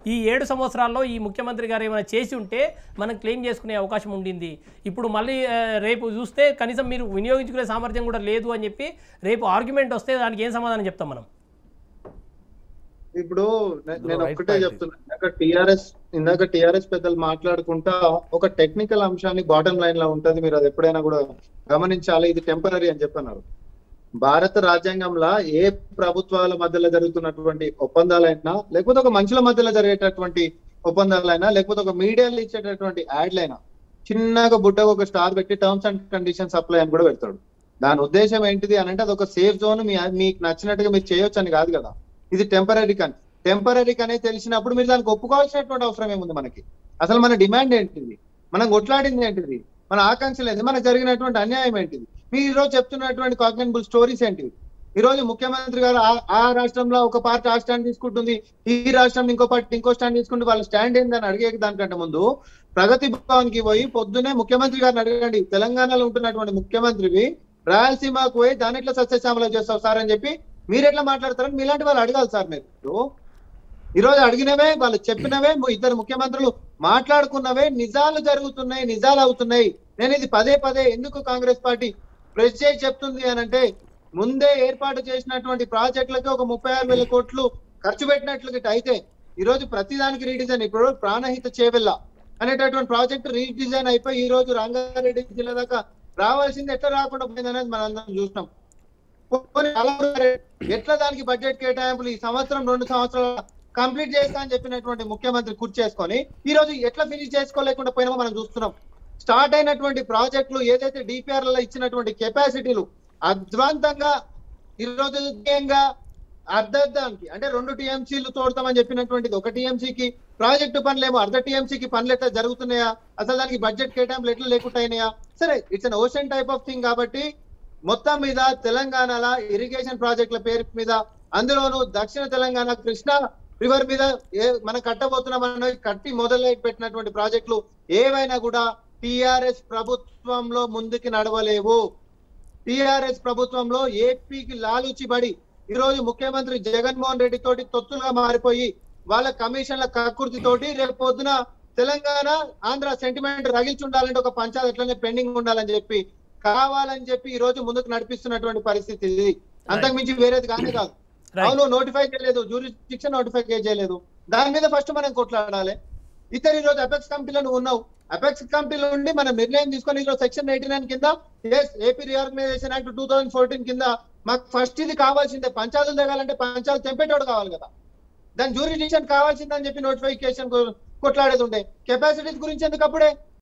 ఈ ఏడు సంవత్సరాల్లో ఈ ముఖ్యమంత్రి గారు ఏమైనా చేసి ఉంటే మనం క్లెయిమ్ చేసుకునే అవకాశం ఉండింది ఇప్పుడు మళ్ళీ ఆ, రేపు చూస్తే కనీసం మీరు వినియోగించుకునే సామర్థ్యం కూడా లేదు అని చెప్పి రేపు ఆర్గ్యుమెంట్ వస్తే దానికి ఏం సమాధానం చెప్తాం మనం ఇప్పుడు నే- నేను right ఒక్కటే point. చెప్తున్నా ఇందాక టిఆర్ఎస్ ఇందాక టిఆర్ఎస్ పెద్దలు మాట్లాడుకుంటా ఒక టెక్నికల్ అంశాన్ని బాటం లైన్ లో ఉంటది మీరు అది ఎప్పుడైనా కూడా గమనించాలి ఇది టెంపరీ అని చెప్పన్నారు భారత రాజ్యాంగంలో ఏ ప్రభుత్వాల మధ్యలో జరుగుతున్నటువంటి ఒప్పందాలైనా లేకపోతే ఒక మనుషుల మధ్యలో జరిగేటటువంటి ఒప్పందాలైనా లేకపోతే ఒక మీడియాలో ఇచ్చేటటువంటి యాడ్లైనా చిన్నగా బుట్టగా ఒక స్టార్ పెట్టి టర్మ్స్ అండ్ కండిషన్స్ అప్లై అని కూడా పెడతాడు దాని ఉద్దేశం ఏంటిది అని అంటే అది ఒక సేఫ్ జోన్ మీ మీకు నచ్చినట్టుగా మీరు చేయొచ్చు అని కాదు కదా ఇది టెంపరీ కన్ టెంపరీ అనేది తెలిసినప్పుడు మీరు దానికి ఒప్పుకోవాల్సినటువంటి అవసరం ఏముంది మనకి అసలు మన డిమాండ్ ఏంటిది మనం కొట్లాడింది ఏంటిది మన ఆకాంక్షలు ఏంటి మనకు జరిగినటువంటి అన్యాయం ఏంటిది మీరు ఈ రోజు చెప్తున్నటువంటి కాగ్నెంబుల్ స్టోరీస్ ఏంటివి ఈ రోజు ముఖ్యమంత్రి గారు ఆ- ఆ రాష్ట్రంలో ఒక పార్టీ ఆ స్టాండ్ తీసుకుంటుంది ఈ రాష్ట్రం ఇంకో పార్టీ ఇంకో స్టాండ్ తీసుకుంటే వాళ్ళ స్టాండ్ ఏందని అడిగే దానికంటే ముందు ప్రగతి భవన్ కి పోయి పొద్దునే ముఖ్యమంత్రి గారిని అడగండి తెలంగాణలో ఉంటున్నటువంటి ముఖ్యమంత్రివి రాయలసీమకు పోయి దాని ఎట్లా సస్యశ్యామలం చేస్తావు సార్ అని చెప్పి మీరు ఎట్లా మాట్లాడతారని మీలాంటి వాళ్ళు అడగాలి సార్ మీరు ఈ రోజు అడిగినవే వాళ్ళు చెప్పినవే ము- ఇద్దరు ముఖ్యమంత్రులు మాట్లాడుకున్నవే నిజాలు జరుగుతున్నాయి నిజాలు అవుతున్నాయి నేను ఇది పదే పదే ఎందుకు కాంగ్రెస్ పార్టీ ప్రెస్ చేసి చెప్తుంది అని అంటే ముందే ఏర్పాటు చేసినటువంటి ప్రాజెక్టులకి ఒక ముప్పై ఆరు వేల కోట్లు ఖర్చు పెట్టినట్లు అయితే ఈ రోజు ప్రతిదానికి రీడిజైన్ ఇప్పుడు ప్రాణహిత చేవెళ్ళ అనేటటువంటి ప్రాజెక్ట్ రీడిజైన్ అయిపోయి ఈ రోజు రంగారెడ్డి జిల్లా దాకా రావాల్సింది ఎట్లా రాకుండా పోయింది అనేది మనం అందరం చూసినాం పోనీ అలా ఎట్లా దానికి బడ్జెట్ కేటాయింపులు ఈ సంవత్సరం రెండు సంవత్సరాలు కంప్లీట్ చేస్తా అని చెప్పినటువంటి ముఖ్యమంత్రి కుర్చీ చేసుకొని ఈ రోజు ఎట్లా ఫినిష్ చేసుకోలేకుండా పోయినామో మనం చూస్తున్నాం స్టార్ట్ అయినటువంటి ప్రాజెక్టులు ఏదైతే డిపిఆర్ లో ఇచ్చినటువంటి కెపాసిటీలు అద్వాంతంగా ఈ రోజు ధ్యేయంగా అర్ధర్థానికి అంటే రెండు టీఎంసీలు తోడతామని చెప్పినటువంటిది ఒక టీఎంసీకి ప్రాజెక్టు పనులేమో అర్ధ టీఎంసీకి పనులు ఎట్లా జరుగుతున్నాయా అసలు దానికి బడ్జెట్ కేటాయింపులు ఎట్లా లేకుండా అయినాయా సరే it's an ocean type of thing కాబట్టి మొత్తం మీద తెలంగాణలో ఇరిగేషన్ ప్రాజెక్టుల పేరు మీద అందులోను దక్షిణ తెలంగాణ కృష్ణా రివర్ మీద ఏ మనం కట్టబోతున్నాం అన్నది కట్టి మొదలు పెట్టినటువంటి ప్రాజెక్టులు ఏవైనా కూడా టిఆర్ఎస్ ప్రభుత్వంలో ముందుకు నడవలేవు టిఆర్ఎస్ ప్రభుత్వంలో ఏపీకి లాలుచిబడి ఈ రోజు ముఖ్యమంత్రి జగన్మోహన్ రెడ్డి తోటి తొత్తులుగా మారిపోయి వాళ్ళ కమిషన్ల కక్కుర్తి తోటి రేపు పొద్దున తెలంగాణ ఆంధ్ర సెంటిమెంట్ రగిల్చి ఉండాలంటే ఒక పంచాయతీ అట్లనే పెండింగ్ ఉండాలని చెప్పి కావాలని చెప్పి ఈ రోజు ముందుకు నడిపిస్తున్నటువంటి పరిస్థితి ఇది అంతకుమించి వేరేది కానీ కాదు రైట్ అవును నోటిఫై చేయలేదు జ్యూరిస్డిక్షన్ నోటిఫై చేయలేదు దాని మీద ఫస్ట్ మనం కొట్లాడాలి ఇతర ఈ రోజు అపెక్స్ కమిటీలో నువ్వు ఉన్నావు అపెక్స్ కమిటీలో ఉండి మనం నిర్ణయం తీసుకొని ఈరోజు సెక్షన్ ఎయిటీ నైన్ కింద S AP reorganisation act two thousand fourteen కింద మాకు ఫస్ట్ ఇది కావాల్సిందే పంచాయతీలు తగాలంటే పంచాయతీ తెంపేటోడు కావాలి కదా దాని జ్యూరిడిక్షన్ కావాల్సిందని చెప్పి నోటిఫికేషన్ కొట్లాడేది ఉండే కెపాసిటీస్ గురించి ఎందుకు అప్పుడే